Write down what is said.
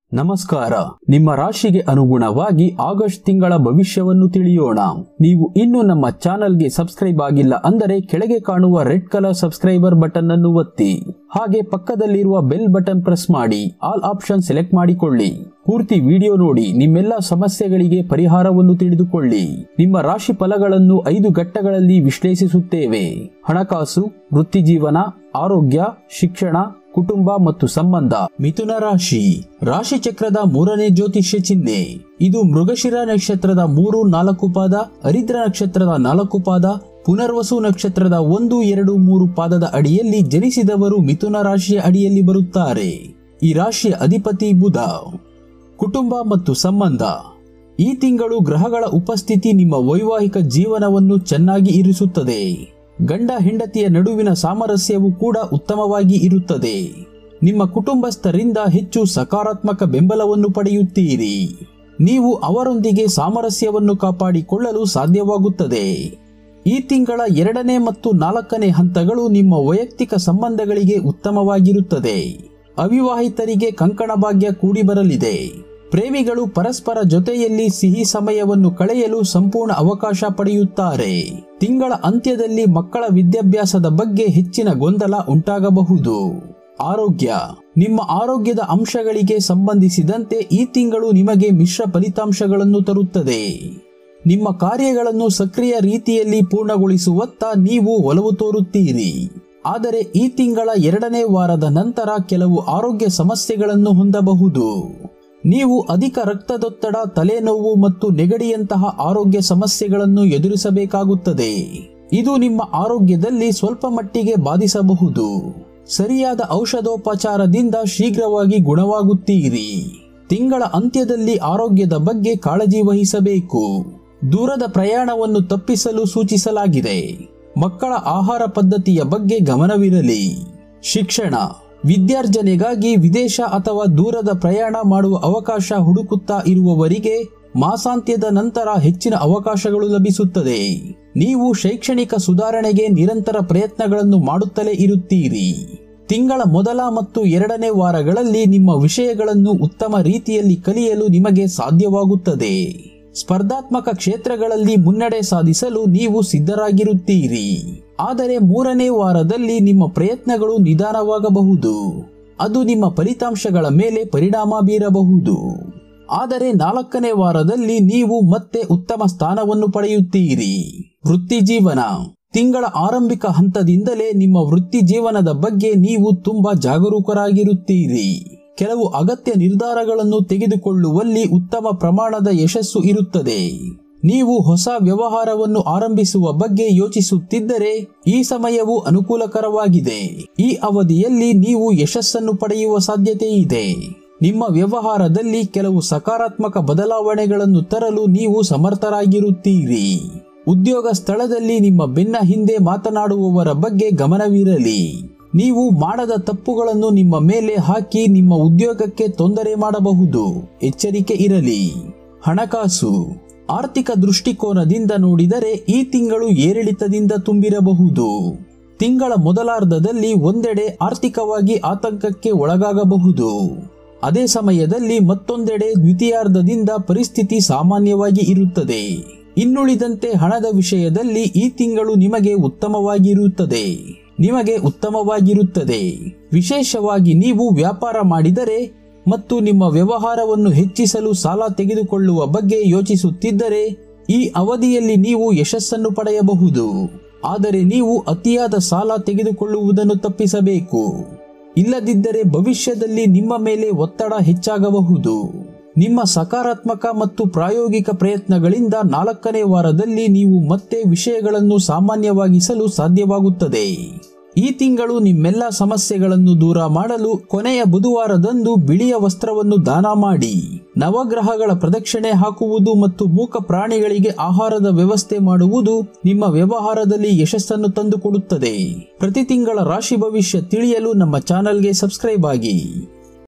ನಮಸ್ಕಾರ ನಿಮ್ಮ ರಾಶಿಗೆ ಅನುಗುಣವಾಗಿ ಆಗಸ್ಟ್ ತಿಂಗಳ ಭವಿಷ್ಯವನ್ನು ತಿಳಿಯೋಣ ನೀವು ಇನ್ನೂ ನಮ್ಮ ಚಾನೆಲ್ಗೆ ಸಬ್ಸ್ಕ್ರೈಬ್ ಆಗಿಲ್ಲ ಅಂದರೆ ಕೆಳಗೆ ಕಾಣುವ ರೆಡ್ ಕಲರ್ ಸಬ್ಸ್ಕ್ರೈಬರ್ ಬಟನ್ ಅನ್ನು ಒತ್ತಿ ಹಾಗೆ ಪಕ್ಕದಲ್ಲಿರುವ ಬೆಲ್ ಬಟನ್ ಪ್ರೆಸ್ ಮಾಡಿ ಆಲ್ ಆಪ್ಷನ್ ಸೆಲೆಕ್ಟ್ ಮಾಡಿಕೊಳ್ಳಿ ಪೂರ್ತಿ ವಿಡಿಯೋ ನೋಡಿ ನಿಮ್ಮೆಲ್ಲ ಸಮಸ್ಯೆಗಳಿಗೆ ಪರಿಹಾರವನ್ನು ತಿಳಿದುಕೊಳ್ಳಿ ನಿಮ್ಮ ರಾಶಿ ಫಲಗಳನ್ನು ಐದು ಘಟ್ಟಗಳಲ್ಲಿ ವಿಶ್ಲೇಷಿಸುತ್ತೇವೆ ಹಣಕಾಸು ವೃತ್ತಿ ಜೀವನ ಆರೋಗ್ಯ ಶಿಕ್ಷಣ ಕುಟುಂಬ ಮತ್ತು ಸಂಬಂಧ ಮಿಥುನ ರಾಶಿ ರಾಶಿ ಚಕ್ರದ ಮೂರನೇ ಜ್ಯೋತಿಷ್ಯ ಚಿಹ್ನೆ ಇದು ಮೃಗಶಿರ ನಕ್ಷತ್ರದ ಮೂರು ನಾಲ್ಕು ಪಾದ ಹರಿದ್ರ ನಕ್ಷತ್ರದ ನಾಲ್ಕು ಪಾದ ಪುನರ್ವಸು ನಕ್ಷತ್ರದ ಒಂದು ಎರಡು ಮೂರು ಪಾದದ ಅಡಿಯಲ್ಲಿ ಜನಿಸಿದವರು ಮಿಥುನ ರಾಶಿಯ ಅಡಿಯಲ್ಲಿ ಬರುತ್ತಾರೆ ಈ ರಾಶಿಯ ಅಧಿಪತಿ ಬುಧ ಕುಟುಂಬ ಮತ್ತು ಸಂಬಂಧ ಈ ತಿಂಗಳು ಗ್ರಹಗಳ ಉಪಸ್ಥಿತಿ ನಿಮ್ಮ ವೈವಾಹಿಕ ಜೀವನವನ್ನು ಚೆನ್ನಾಗಿ ಇರಿಸುತ್ತದೆ ಗಂಡ ಹೆಂಡತಿಯ ನಡುವಿನ ಸಾಮರಸ್ಯವು ಕೂಡ ಉತ್ತಮವಾಗಿ ಇರುತ್ತದೆ ನಿಮ್ಮ ಕುಟುಂಬಸ್ಥರಿಂದ ಹೆಚ್ಚು ಸಕಾರಾತ್ಮಕ ಬೆಂಬಲವನ್ನು ಪಡೆಯುತ್ತೀರಿ ನೀವು ಅವರೊಂದಿಗೆ ಸಾಮರಸ್ಯವನ್ನು ಕಾಪಾಡಿಕೊಳ್ಳಲು ಸಾಧ್ಯವಾಗುತ್ತದೆ ಈ ತಿಂಗಳ ಎರಡನೇ ಮತ್ತು ನಾಲ್ಕನೇ ಹಂತಗಳು ನಿಮ್ಮ ವೈಯಕ್ತಿಕ ಸಂಬಂಧಗಳಿಗೆ ಉತ್ತಮವಾಗಿರುತ್ತದೆ ಅವಿವಾಹಿತರಿಗೆ ಕಂಕಣ ಭಾಗ್ಯ ಕೂಡಿ ಬರಲಿದೆ ಪ್ರೇಮಿಗಳು ಪರಸ್ಪರ ಜೊತೆಯಲ್ಲಿ ಸಿಹಿ ಸಮಯವನ್ನು ಕಳೆಯಲು ಸಂಪೂರ್ಣ ಅವಕಾಶ ಪಡೆಯುತ್ತಾರೆ ತಿಂಗಳ ಅಂತ್ಯದಲ್ಲಿ ಮಕ್ಕಳ ವಿದ್ಯಾಭ್ಯಾಸದ ಬಗ್ಗೆ ಹೆಚ್ಚಿನ ಗೊಂದಲ ಉಂಟಾಗಬಹುದು ಆರೋಗ್ಯ ನಿಮ್ಮ ಆರೋಗ್ಯದ ಅಂಶಗಳಿಗೆ ಸಂಬಂಧಿಸಿದಂತೆ ಈ ತಿಂಗಳು ನಿಮಗೆ ಮಿಶ್ರ ಫಲಿತಾಂಶಗಳನ್ನು ತರುತ್ತದೆ ನಿಮ್ಮ ಕಾರ್ಯಗಳನ್ನು ಸಕ್ರಿಯ ರೀತಿಯಲ್ಲಿ ಪೂರ್ಣಗೊಳಿಸುವತ್ತ ನೀವು ಒಲವು ತೋರುತ್ತೀರಿ ಆದರೆ ಈ ತಿಂಗಳ ಎರಡನೇ ವಾರದ ನಂತರ ಕೆಲವು ಆರೋಗ್ಯ ಸಮಸ್ಯೆಗಳನ್ನು ಹೊಂದಬಹುದು ನೀವು ಅಧಿಕ ರಕ್ತದೊತ್ತಡ ತಲೆನೋವು ಮತ್ತು ನೆಗಡಿಯಂತಹ ಆರೋಗ್ಯ ಸಮಸ್ಯೆಗಳನ್ನು ಎದುರಿಸಬೇಕಾಗುತ್ತದೆ ಇದು ನಿಮ್ಮ ಆರೋಗ್ಯದಲ್ಲಿ ಸ್ವಲ್ಪ ಮಟ್ಟಿಗೆ ಬಾಧಿಸಬಹುದು ಸರಿಯಾದ ಔಷಧೋಪಚಾರದಿಂದ ಶೀಘ್ರವಾಗಿ ಗುಣವಾಗುತ್ತೀರಿ ತಿಂಗಳ ಅಂತ್ಯದಲ್ಲಿ ಆರೋಗ್ಯದ ಬಗ್ಗೆ ಕಾಳಜಿ ವಹಿಸಬೇಕು ದೂರದ ಪ್ರಯಾಣವನ್ನು ತಪ್ಪಿಸಲು ಸೂಚಿಸಲಾಗಿದೆ ಮಕ್ಕಳ ಆಹಾರ ಪದ್ಧತಿಯ ಬಗ್ಗೆ ಗಮನವಿರಲಿ ಶಿಕ್ಷಣ ವಿದ್ಯಾರ್ಜನೆಗಾಗಿ ವಿದೇಶ ಅಥವಾ ದೂರದ ಪ್ರಯಾಣ ಮಾಡುವ ಅವಕಾಶ ಹುಡುಕುತ್ತಾ ಇರುವವರಿಗೆ ಮಾಸಾಂತ್ಯದ ನಂತರ ಹೆಚ್ಚಿನ ಅವಕಾಶಗಳು ಲಭಿಸುತ್ತದೆ ನೀವು ಶೈಕ್ಷಣಿಕ ಸುಧಾರಣೆಗೆ ನಿರಂತರ ಪ್ರಯತ್ನಗಳನ್ನು ಮಾಡುತ್ತಲೇ ಇರುತ್ತೀರಿ ತಿಂಗಳ ಮೊದಲ ಮತ್ತು ಎರಡನೇ ವಾರಗಳಲ್ಲಿ ನಿಮ್ಮ ವಿಷಯಗಳನ್ನು ಉತ್ತಮ ರೀತಿಯಲ್ಲಿ ಕಲಿಯಲು ನಿಮಗೆ ಸಾಧ್ಯವಾಗುತ್ತದೆ ಸ್ಪರ್ಧಾತ್ಮಕ ಕ್ಷೇತ್ರಗಳಲ್ಲಿ ಮುನ್ನಡೆ ಸಾಧಿಸಲು ನೀವು ಸಿದ್ಧರಾಗಿರುತ್ತೀರಿ ಆದರೆ ಮೂರನೇ ವಾರದಲ್ಲಿ ನಿಮ್ಮ ಪ್ರಯತ್ನಗಳು ನಿಧಾನವಾಗಬಹುದು ಅದು ನಿಮ್ಮ ಫಲಿತಾಂಶಗಳ ಮೇಲೆ ಪರಿಣಾಮ ಬೀರಬಹುದು ಆದರೆ ನಾಲ್ಕನೇ ವಾರದಲ್ಲಿ ನೀವು ಮತ್ತೆ ಉತ್ತಮ ಸ್ಥಾನವನ್ನು ಪಡೆಯುತ್ತೀರಿ ವೃತ್ತಿ ಜೀವನ ತಿಂಗಳ ಆರಂಭಿಕ ಹಂತದಿಂದಲೇ ನಿಮ್ಮ ವೃತ್ತಿ ಜೀವನದ ಬಗ್ಗೆ ನೀವು ತುಂಬಾ ಜಾಗರೂಕರಾಗಿರುತ್ತೀರಿ ಕೆಲವು ಅಗತ್ಯ ನಿರ್ಧಾರಗಳನ್ನು ತೆಗೆದುಕೊಳ್ಳುವಲ್ಲಿ ಉತ್ತಮ ಪ್ರಮಾಣದ ಯಶಸ್ಸು ಇರುತ್ತದೆ ನೀವು ಹೊಸ ವ್ಯವಹಾರವನ್ನು ಆರಂಭಿಸುವ ಬಗ್ಗೆ ಯೋಚಿಸುತ್ತಿದ್ದರೆ ಈ ಸಮಯವು ಅನುಕೂಲಕರವಾಗಿದೆ ಈ ಅವಧಿಯಲ್ಲಿ ನೀವು ಯಶಸ್ಸನ್ನು ಪಡೆಯುವ ಸಾಧ್ಯತೆ ಇದೆ ನಿಮ್ಮ ವ್ಯವಹಾರದಲ್ಲಿ ಕೆಲವು ಸಕಾರಾತ್ಮಕ ಬದಲಾವಣೆಗಳನ್ನು ತರಲು ನೀವು ಸಮರ್ಥರಾಗಿರುತ್ತೀರಿ ಉದ್ಯೋಗ ಸ್ಥಳದಲ್ಲಿ ನಿಮ್ಮ ಬೆನ್ನ ಹಿಂದೆ ಮಾತನಾಡುವವರ ಬಗ್ಗೆ ಗಮನವಿರಲಿ ನೀವು ಮಾಡದ ತಪ್ಪುಗಳನ್ನು ನಿಮ್ಮ ಮೇಲೆ ಹಾಕಿ ನಿಮ್ಮ ಉದ್ಯೋಗಕ್ಕೆ ತೊಂದರೆ ಮಾಡಬಹುದು ಎಚ್ಚರಿಕೆ ಇರಲಿ ಹಣಕಾಸು ಆರ್ಥಿಕ ದೃಷ್ಟಿಕೋನದಿಂದ ನೋಡಿದರೆ ಈ ತಿಂಗಳು ಏರಿಳಿತದಿಂದ ತುಂಬಿರಬಹುದು ತಿಂಗಳ ಮೊದಲಾರ್ಧದಲ್ಲಿ ಒಂದೆಡೆ ಆರ್ಥಿಕವಾಗಿ ಆತಂಕಕ್ಕೆ ಒಳಗಾಗಬಹುದು ಅದೇ ಸಮಯದಲ್ಲಿ ಮತ್ತೊಂದೆಡೆ ದ್ವಿತೀಯಾರ್ಧದಿಂದ ಪರಿಸ್ಥಿತಿ ಸಾಮಾನ್ಯವಾಗಿ ಇರುತ್ತದೆ ಇನ್ನುಳಿದಂತೆ ಹಣದ ವಿಷಯದಲ್ಲಿ ಈ ತಿಂಗಳು ನಿಮಗೆ ಉತ್ತಮವಾಗಿರುತ್ತದೆ ನಿಮಗೆ ಉತ್ತಮವಾಗಿರುತ್ತದೆ ವಿಶೇಷವಾಗಿ ನೀವು ವ್ಯಾಪಾರ ಮಾಡಿದರೆ ಮತ್ತು ನಿಮ್ಮ ವ್ಯವಹಾರವನ್ನು ಹೆಚ್ಚಿಸಲು ಸಾಲ ತೆಗೆದುಕೊಳ್ಳುವ ಬಗ್ಗೆ ಯೋಚಿಸುತ್ತಿದ್ದರೆ ಈ ಅವಧಿಯಲ್ಲಿ ನೀವು ಯಶಸ್ಸನ್ನು ಪಡೆಯಬಹುದು ಆದರೆ ನೀವು ಅತಿಯಾದ ಸಾಲ ತೆಗೆದುಕೊಳ್ಳುವುದನ್ನು ತಪ್ಪಿಸಬೇಕು ಇಲ್ಲದಿದ್ದರೆ ಭವಿಷ್ಯದಲ್ಲಿ ನಿಮ್ಮ ಮೇಲೆ ಒತ್ತಡ ಹೆಚ್ಚಾಗಬಹುದು ನಿಮ್ಮ ಸಕಾರಾತ್ಮಕ ಮತ್ತು ಪ್ರಾಯೋಗಿಕ ಪ್ರಯತ್ನಗಳಿಂದ ನಾಲ್ಕನೇ ವಾರದಲ್ಲಿ ನೀವು ಮತ್ತೆ ವಿಷಯಗಳನ್ನು ಸಾಮಾನ್ಯವಾಗಿಸಲು ಸಾಧ್ಯವಾಗುತ್ತದೆ ಈ ತಿಂಗಳು ನಿಮ್ಮೆಲ್ಲ ಸಮಸ್ಯೆಗಳನ್ನು ದೂರ ಮಾಡಲು ಕೊನೆಯ ಬುಧವಾರದಂದು ಬಿಳಿಯ ವಸ್ತ್ರವನ್ನು ದಾನ ಮಾಡಿ ನವಗ್ರಹಗಳ ಪ್ರದಕ್ಷಿಣೆ ಹಾಕುವುದು ಮತ್ತು ಮೂಕ ಪ್ರಾಣಿಗಳಿಗೆ ಆಹಾರದ ವ್ಯವಸ್ಥೆ ಮಾಡುವುದು ನಿಮ್ಮ ವ್ಯವಹಾರದಲ್ಲಿ ಯಶಸ್ಸನ್ನು ತಂದುಕೊಡುತ್ತದೆ ಪ್ರತಿ ತಿಂಗಳ ರಾಶಿ ಭವಿಷ್ಯ ತಿಳಿಯಲು ನಮ್ಮ ಚಾನೆಲ್ಗೆ ಸಬ್ಸ್ಕ್ರೈಬ್ ಆಗಿ